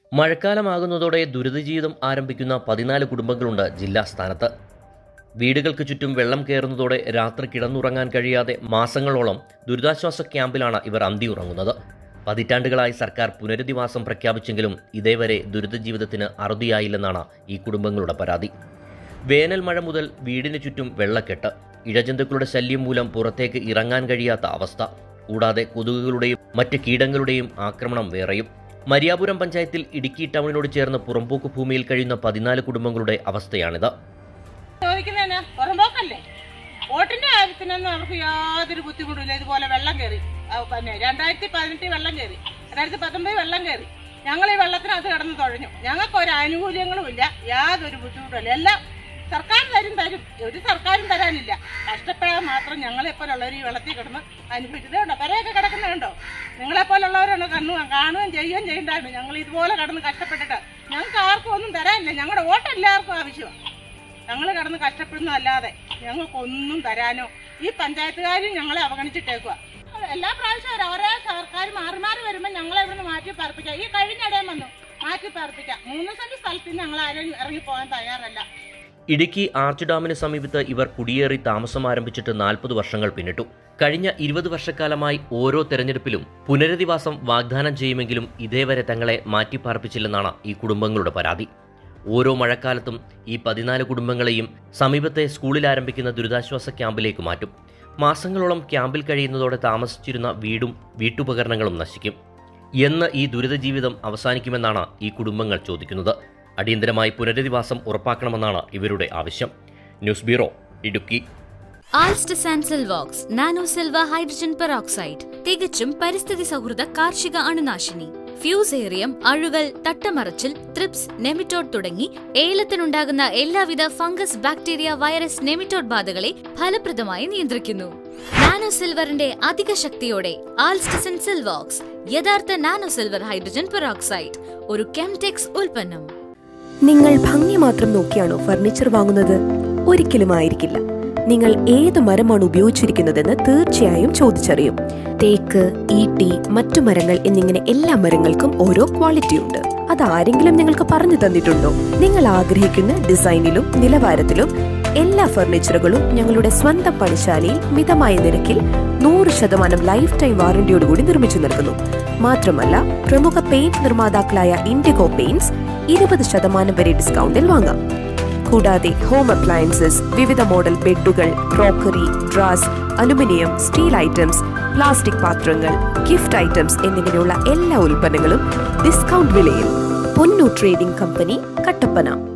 മഴക്കാലമാകുന്നതോടെ ദുരിതജീവിതം ആരംഭിക്കുന്ന പതിനാല് കുടുംബങ്ങളുണ്ട് ജില്ലാ സ്ഥാനത്ത് വീടുകൾക്ക് ചുറ്റും വെള്ളം കയറുന്നതോടെ രാത്രി കിടന്നുറങ്ങാൻ കഴിയാതെ മാസങ്ങളോളം ദുരിതാശ്വാസ ക്യാമ്പിലാണ് ഇവർ അന്തിയുറങ്ങുന്നത് പതിറ്റാണ്ടുകളായി സർക്കാർ പുനരധിവാസം പ്രഖ്യാപിച്ചെങ്കിലും ഇതേവരെ ദുരിതജീവിതത്തിന് അറുതിയായില്ലെന്നാണ് ഈ കുടുംബങ്ങളുടെ പരാതി വേനൽ മഴ മുതൽ വീടിന് ചുറ്റും വെള്ളക്കെട്ട് ഇഴജന്തുക്കളുടെ ശല്യം മൂലം പുറത്തേക്ക് ഇറങ്ങാൻ കഴിയാത്ത അവസ്ഥ കൂടാതെ കൊതുകുകളുടെയും മറ്റ് കീടങ്ങളുടെയും ആക്രമണം വേറെയും മരിയാപുരം പഞ്ചായത്തിൽ ഇടുക്കി ടൗണിനോട് ചേർന്ന് പുറമ്പോക്ക് ഭൂമിയിൽ കഴിയുന്ന പതിനാല് കുടുംബങ്ങളുടെ അവസ്ഥയാണിത് ചോദിക്കുന്നതിന് പുറമ്പോക്കല്ലേ വോട്ടിന്റെ കാര്യത്തിനൊന്നും അവർക്ക് യാതൊരു ബുദ്ധിമുട്ടില്ല ഇതുപോലെ വെള്ളം കയറി ആ, പിന്നെ രണ്ടായിരത്തി പതിനെട്ടിൽ വെള്ളം കയറി രണ്ടായിരത്തി പത്തൊമ്പതിൽ വെള്ളം കയറി ഞങ്ങൾ ഈ വെള്ളത്തിനകത്ത് കിടന്ന് തുഴഞ്ഞു ഞങ്ങൾക്ക് ഒരു ആനുകൂല്യങ്ങളും ഇല്ല യാതൊരു ബുദ്ധിമുട്ടില്ല എല്ലാം സർക്കാർ തരും തരും ഒരു സർക്കാരും തരാനില്ല കഷ്ടപ്പെടാൻ മാത്രം ഞങ്ങളെപ്പോലുള്ളവർ ഈ വെള്ളത്തിൽ കിടന്ന് അനുഭവിച്ചത് ഉണ്ടോ പെരയൊക്കെ കിടക്കുന്നുണ്ടോ നിങ്ങളെപ്പോലുള്ളവരാണ് കണ്ണു കാണുകയും ചെയ്യുകയും ചെയ്യണ്ടായിരുന്നു ഞങ്ങൾ ഇതുപോലെ കിടന്ന് കഷ്ടപ്പെട്ടിട്ട് ഞങ്ങൾക്ക് ആർക്കും ഒന്നും തരാനില്ല ഞങ്ങളുടെ വോട്ട് എല്ലാവർക്കും ആവശ്യമാണ് ഞങ്ങൾ കിടന്ന് കഷ്ടപ്പെടുന്നതല്ലാതെ ഞങ്ങൾക്കൊന്നും തരാനോ ഈ പഞ്ചായത്തുകാരും ഞങ്ങളെ അവഗണിച്ചിട്ടേക്കുക എല്ലാ പ്രാവശ്യവും ഒരു ഓരോ സർക്കാർ മാറി മാറി വരുമ്പോൾ ഞങ്ങളെ ഇവിടുന്ന് മാറ്റി പാർപ്പിക്കാം ഈ കഴിഞ്ഞിടയും വന്നു മാറ്റി പാർപ്പിക്കാം മൂന്ന് സെന്റ് സ്ഥലത്ത് ഞങ്ങൾ ആരും ഇറങ്ങി പോകാൻ തയ്യാറല്ല ഇടുക്കി ആർച്ച് ഡാമിന് സമീപത്ത് ഇവർ കുടിയേറി താമസം ആരംഭിച്ചിട്ട് നാൽപ്പത് വർഷങ്ങൾ പിന്നിട്ടു കഴിഞ്ഞ ഇരുപത് വർഷക്കാലമായി ഓരോ തെരഞ്ഞെടുപ്പിലും പുനരധിവാസം വാഗ്ദാനം ചെയ്യുമെങ്കിലും ഇതേവരെ തങ്ങളെ മാറ്റിപ്പാർപ്പിച്ചില്ലെന്നാണ് ഈ കുടുംബങ്ങളുടെ പരാതി ഓരോ മഴക്കാലത്തും ഈ പതിനാല് കുടുംബങ്ങളെയും സമീപത്തെ സ്കൂളിൽ ആരംഭിക്കുന്ന ദുരിതാശ്വാസ ക്യാമ്പിലേക്ക് മാറ്റും മാസങ്ങളോളം ക്യാമ്പിൽ കഴിയുന്നതോടെ താമസിച്ചിരുന്ന വീടും വീട്ടുപകരണങ്ങളും നശിക്കും എന്ന് ഈ ദുരിത ജീവിതം അവസാനിക്കുമെന്നാണ് ഈ കുടുംബങ്ങൾ ചോദിക്കുന്നത് അടിയന്തരമായി പുനരധിവാസം ഉറപ്പാക്കണമെന്നാണ് ഇവരുടെ ആവശ്യം ന്യൂസ് ബ്യൂറോ ഇടുക്കി ആൾസ്റ്റസ് and Silvox nano silver hydrogen peroxide തികച്ചും പരിസ്ഥിതി സൗഹൃദ കാർഷിക അണുനാശിനി ഫ്യൂസേറിയം അഴുകൽ തട്ടമറച്ചിൽ ത്രിപ്സ് നെമിറ്റോഡ് തുടങ്ങി ഏലത്തിനുണ്ടാകുന്ന എല്ലാവിധ ഫംഗസ് ബാക്ടീരിയ വൈറസ് നെമിറ്റോഡ് ബാധകളെ ഫലപ്രദമായി നിയന്ത്രിക്കുന്നു നാനോ സിൽവറിന്റെ അധിക ശക്തിയോടെ ആൾസ്റ്റസൻ സിൽവോക്സ് യഥാർത്ഥ നാനോ സിൽവർ ഹൈഡ്രജൻ പെറോക്സൈഡ് ഒരു കെംടെക്സ് ഉൽപ്പന്നം നിങ്ങൾ ഭംഗി മാത്രം നോക്കിയാണോ ഫർണിച്ചർ വാങ്ങുന്നത് ഒരിക്കലും ആയിരിക്കില്ല നിങ്ങൾ ഏത് മരമാണ് ഉപയോഗിച്ചിരിക്കുന്നതെന്ന് തീർച്ചയായും ചോദിച്ചറിയും തേക്ക് ഈട്ടി മറ്റു മരങ്ങൾ എന്നിങ്ങനെ എല്ലാ മരങ്ങൾക്കും ഓരോ ക്വാളിറ്റി ഉണ്ട് അത് ആരെങ്കിലും നിങ്ങൾക്ക് പറഞ്ഞു തന്നിട്ടുണ്ടോ നിങ്ങൾ ആഗ്രഹിക്കുന്ന ഡിസൈനിലും നിലവാരത്തിലും എല്ലാ ഫർണിച്ചറുകളും ഞങ്ങളുടെ സ്വന്തം പണിശാലയിൽ മിതമായ നിരക്കിൽ നൂറ് ശതമാനം ലൈഫ് ടൈം വാറന്റിയോടുകൂടി നിർമ്മിച്ചു നൽകുന്നു മാത്രമല്ല പ്രമുഖ പെയിന്റ് നിർമ്മാതാക്കളായ ഇൻഡിഗോ പെയിന്റ്സ് ഇരുപത് ശതമാനം വരെ ഡിസ്കൗണ്ടിൽ വാങ്ങാം കൂടാതെ ഹോം അപ്ലയൻസസ് വിവിധ മോഡൽ ബെഡുകൾ ക്രോക്കറി ഡ്രാസ് അലുമിനിയം സ്റ്റീൽ ഐറ്റംസ് പ്ലാസ്റ്റിക് പാത്രങ്ങൾ ഗിഫ്റ്റ് ഐറ്റംസ് എന്നിങ്ങനെയുള്ള എല്ലാ ഉൽപ്പന്നങ്ങളും ഡിസ്കൗണ്ട് വിലയിൽ പൊന്നു ട്രേഡിംഗ് കമ്പനി കട്ടപ്പന